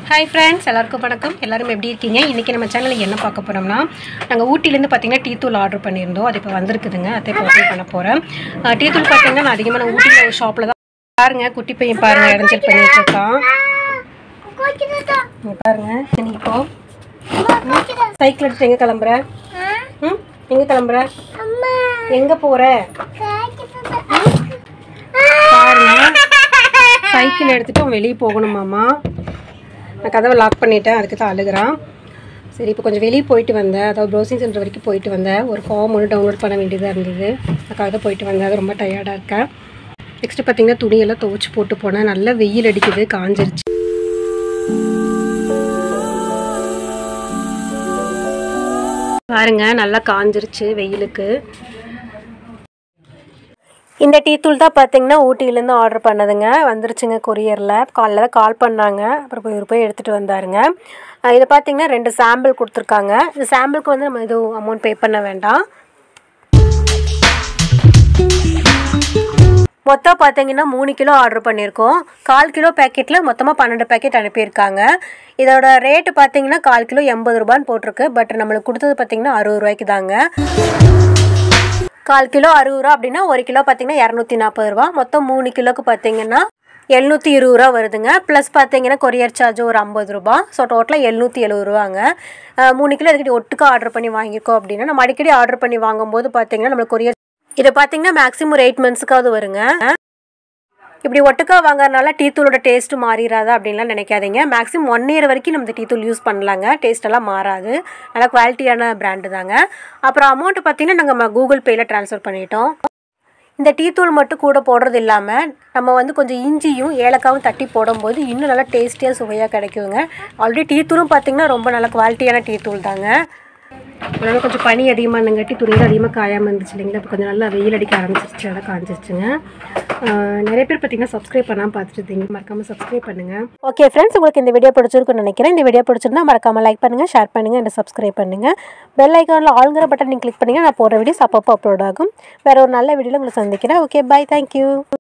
hi friends எல்லாருக்கும் வணக்கம் எல்லாரும் எப்படி இருக்கீங்க இன்றைக்கி நம்ம சேனலில் என்ன பார்க்க போகிறோம்னா நாங்கள் ஊட்டிலேருந்து பார்த்தீங்கன்னா டீ தூள் ஆர்டர் பண்ணியிருந்தோம் அது இப்போ வந்திருக்குதுங்க அதை இப்போ ஓப்பன் பண்ண போகிறேம் டீ தூள் பார்த்தீங்கன்னா நான் அதிகமாக நான் ஊட்டியில் ஒரு ஷாப்பில் தான் பாருங்க குட்டி பையன் பாருங்க இடைஞ்சல் பண்ணிட்டு இருக்கான் இங்க பாருங்க நீ இப்போ சைக்கிள் எடுத்து எங்கே கிளம்புற ம் எங்கே கிளம்புற எங்கே போகிற பாருங்க சைக்கிள் எடுத்துட்டு அவன் வெளியே போகணுமாம்மா நான் கதவை லாக் பண்ணிட்டேன் அதுக்கு தான் அழுகிறான் சரி இப்போ கொஞ்சம் வெளியே போயிட்டு வந்தேன் அதாவது ப்ரௌசிங் சென்டர் வரைக்கும் போயிட்டு வந்தேன் ஒரு ஃபார்ம் ஒன்று டவுன்லோட் பண்ண வேண்டியதாக இருந்தது அதுக்காக தான் போயிட்டு வந்தேன் அது ரொம்ப டயர்டாக இருக்கேன் நெக்ஸ்ட்டு பார்த்தீங்கன்னா துணியெல்லாம் துவைச்சி போட்டு போனேன் நல்லா வெயில் அடிக்குது காஞ்சிருச்சு பாருங்க நல்லா காஞ்சிருச்சு வெயிலுக்கு இந்த டீ தூள் தான் பார்த்தீங்கன்னா ஊட்டியிலேருந்து ஆர்டர் பண்ணதுங்க வந்துருச்சுங்க கொரியரில் காலைல தான் கால் பண்ணாங்க அப்புறம் போய் இவர் போய் எடுத்துகிட்டு வந்தாருங்க அஹ் இது பார்த்தீங்கன்னா ரெண்டு சாம்பிள் கொடுத்துருக்காங்க இந்த சாம்பிளுக்கு வந்து நம்ம எதுவும் அமௌண்ட் பே பண்ண வேண்டாம் மொத்தம் பார்த்தீங்கன்னா மூணு கிலோ ஆர்டர் பண்ணியிருக்கோம் கால் கிலோ பேக்கெட்டில் மொத்தமாக பன்னெண்டு பேக்கெட் அனுப்பியிருக்காங்க இதோட ரேட்டு பார்த்தீங்கன்னா கால் கிலோ எண்பது ரூபான்னு போட்டிருக்கு பட் நம்மளுக்கு கொடுத்தது பார்த்தீங்கன்னா அறுபது ரூபாய்க்கு தாங்க கால் கிலோ அறுபது ரூபா அப்படின்னா ஒரு கிலோ பார்த்தீங்கன்னா இரநூத்தி நாற்பது ரூபா மொத்தம் மூணு கிலோக்கு பார்த்தீங்கன்னா எழுநூற்றி இருபது ரூபா வருதுங்க ப்ளஸ் பார்த்தீங்கன்னா கொரியர் சார்ஜ் ஒரு ஐம்பது ரூபா ஸோ டோட்டலாக எழுநூற்றி எழுபது ரூபாங்க அஹ் மூணு கிலோ இதுக்கிட்ட ஒட்டுக்கா ஆர்டர் பண்ணி வாங்கியிருக்கோம் அப்படின்னா நம்ம அடிக்கடி ஆர்டர் பண்ணி வாங்கும்போது பார்த்தீங்கன்னா நம்மளுக்கு கொரியர் இது பார்த்தீங்கன்னா மேக்ஸிமம் ஒரு எயிட் மந்த்ஸுக்காவது வருங்க இப்படி ஒட்டுக்கா வாங்குறதுனால டீ தூளோட டேஸ்ட்டு மாறிடாதா அப்படின்லாம் நினைக்காதீங்க மேக்ஸிமம் ஒன் இயர் வரைக்கும் நம்ம இந்த டீ தூள் யூஸ் பண்ணலாங்க டேஸ்ட் எல்லாம் மாறாது நல்லா குவாலிட்டியான பிராண்டு தாங்க அப்புறம் அமௌண்ட்டு பார்த்தீங்கன்னா நாங்கள் கூகுள் பேயில் ட்ரான்ஸ்ஃபர் பண்ணிட்டோம் இந்த டீ தூள் மட்டும் கூட போடுறது இல்லாமல் நம்ம வந்து கொஞ்சம் இஞ்சியும் ஏலக்காவும் தட்டி போடும்போது இன்னும் நல்லா டேஸ்டியாக சுவையாக கிடைக்குங்க ஆல்ரெடி டீ தூளும் பார்த்தீங்கன்னா ரொம்ப நல்ல குவாலிட்டியான டீ தூள் தாங்க அதனால் கொஞ்சம் பனி அதிகமாக இருந்தங்காட்டி துணியில் அதிகமாக காயாமல் இருந்துச்சு இல்லைங்களா இப்போ கொஞ்சம் நல்லா வெயில் அடிக்க ஆரம்பிச்சிருச்சு அதான் காஞ்சிருச்சுங்க ஆஹ் நிறைய பேர் பார்த்தீங்கன்னா சப்ஸ்கிரைப் பண்ணாமல் பார்த்துட்டு இருந்தீங்க மறக்காமல் சப்ஸ்கிரைப் பண்ணுங்கள் ஓகே ஃப்ரெண்ட்ஸ் உங்களுக்கு இந்த வீடியோ பிடிச்சிருக்குன்னு நினைக்கிறேன் இந்த வீடியோ பிடிச்சிருந்தா மறக்காமல் லைக் பண்ணுங்கள் ஷேர் பண்ணுங்கள் அண்ட் சப்ஸ்கிரைப் பண்ணுங்கள் பெல் ஐக்கானில் ஆளுங்கிற பட்டன் நீங்கள் கிளிக் பண்ணிங்கன்னா நான் போடுற வீடியோஸ் அப்பப்போ அப்லோட் ஆகும் வேறு ஒரு நல்ல வீடியோவில் உங்களை சந்திக்கிறேன் ஓகே பை தேங்க்யூ